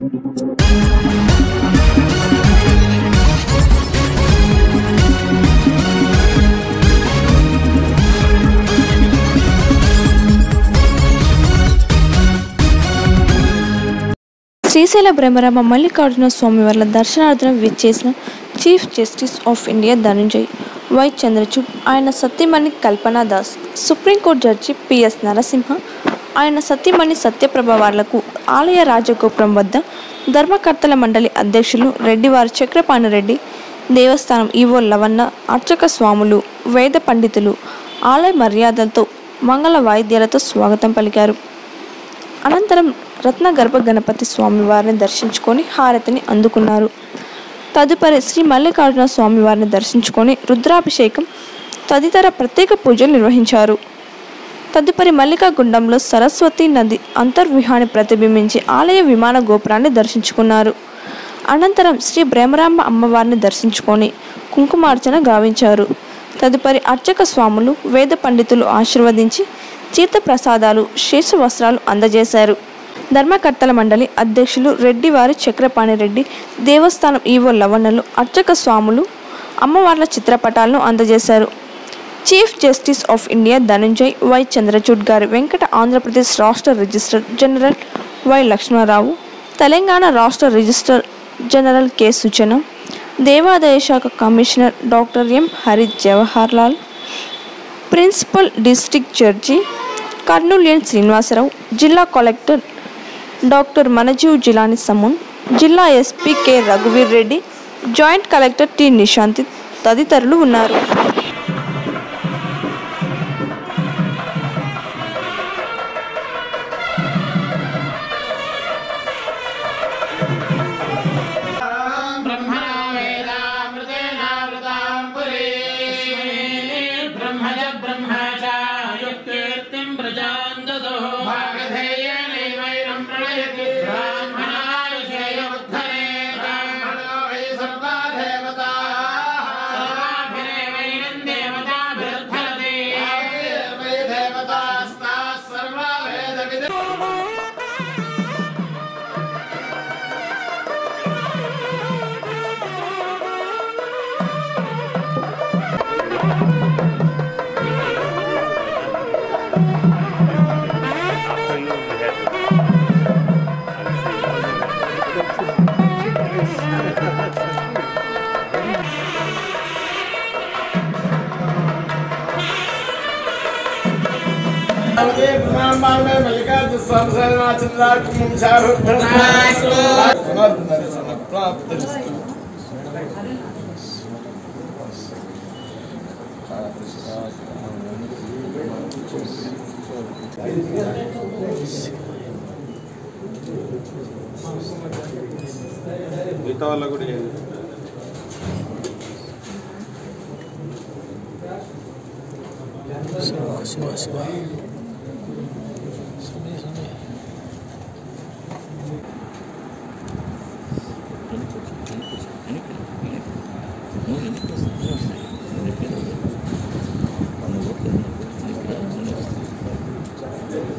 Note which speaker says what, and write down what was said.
Speaker 1: శ్రీశైల బ్రహ్మరామ మల్లికార్జున స్వామి వార్ల దర్శనార్థం విచ్చేసిన chief justice of India Dhananjaya Y Chandrachud ఆయన సతీమణి Kalpana Das supreme court judge PS Narasimha ఆయన సతీమణి సత్యప్రభ వార్లకు ఆలయ రాజగోపురం వద్ద ధర్మకర్తల మండలి అధ్యక్షులు రెడ్డివారి చక్రపాణి రెడ్డి దేవస్థానం ఈవో లవన్న అర్చక స్వాములు వేద పండితులు ఆలయ మర్యాదలతో మంగళ వాయిద్యాలతో స్వాగతం పలికారు అనంతరం రత్న గర్భ గణపతి స్వామి వారిని దర్శించుకొని హారతిని అందుకున్నారు తదుపరి శ్రీ మల్లికార్జున స్వామి వారిని దర్శించుకొని రుద్రాభిషేకం తదితర ప్రత్యేక పూజలు నిర్వహించారు తదుపరి మల్లికా గుండంలో సరస్వతి నది అంతర్విహాన్ని ప్రతిబింబించి ఆలయ విమాన గోపురాన్ని దర్శించుకున్నారు అనంతరం శ్రీ బ్రహ్మరాంబ అమ్మవారిని దర్శించుకొని కుంకుమార్చన గావించారు తదుపరి అర్చక స్వాములు వేద పండితులు ఆశీర్వదించి తీర్థ ప్రసాదాలు శేష వస్త్రాలు అందజేశారు ధర్మకర్తల మండలి అధ్యక్షులు రెడ్డివారి చక్రపాణి రెడ్డి దేవస్థానం ఈవో లవణలు అర్చక స్వాములు అమ్మవార్ల చిత్రపటాలను అందజేశారు chief justice of India Dhananjay Y Chandrachud గారి వెంకట ఆంధ్రప్రదేశ్ రాష్ట్ర register general Y Lakshmanarao Telangana రాష్ట్ర రిజిస్టర్ జనరల్ కె సూచన దేవాదాయ శాఖ commissioner doctor M Hari Jawahar Lal principal district judge Kurnool N Srinivasarao జిల్లా కలెక్టర్ డాక్టర్ మనజీవ్ జిలాని సమున్ జిల్లా ఎస్పీ కె రఘువీర్ Reddy joint collector T Nishanthi తదితరులు ఉన్నారు
Speaker 2: ब्रह्मणा वेदामृतेनावृतां पुरीम् ब्रह्मज ब्रह्म च युक्तीर्तिम् प्रजाम् ददुः भागधेयेनैवैनं प्रणयति ब्राह्मणाविषयमुद्धरे ब्राह्मणो वै सर्वा देवताः सर्वाभिरेवैनं देवताभिरुद्धरति वै देवतास्ताः सर्वा वेदविदुः
Speaker 3: మిగతా వాళ్ళకు కూడా చేయండి
Speaker 4: No, no, no, no.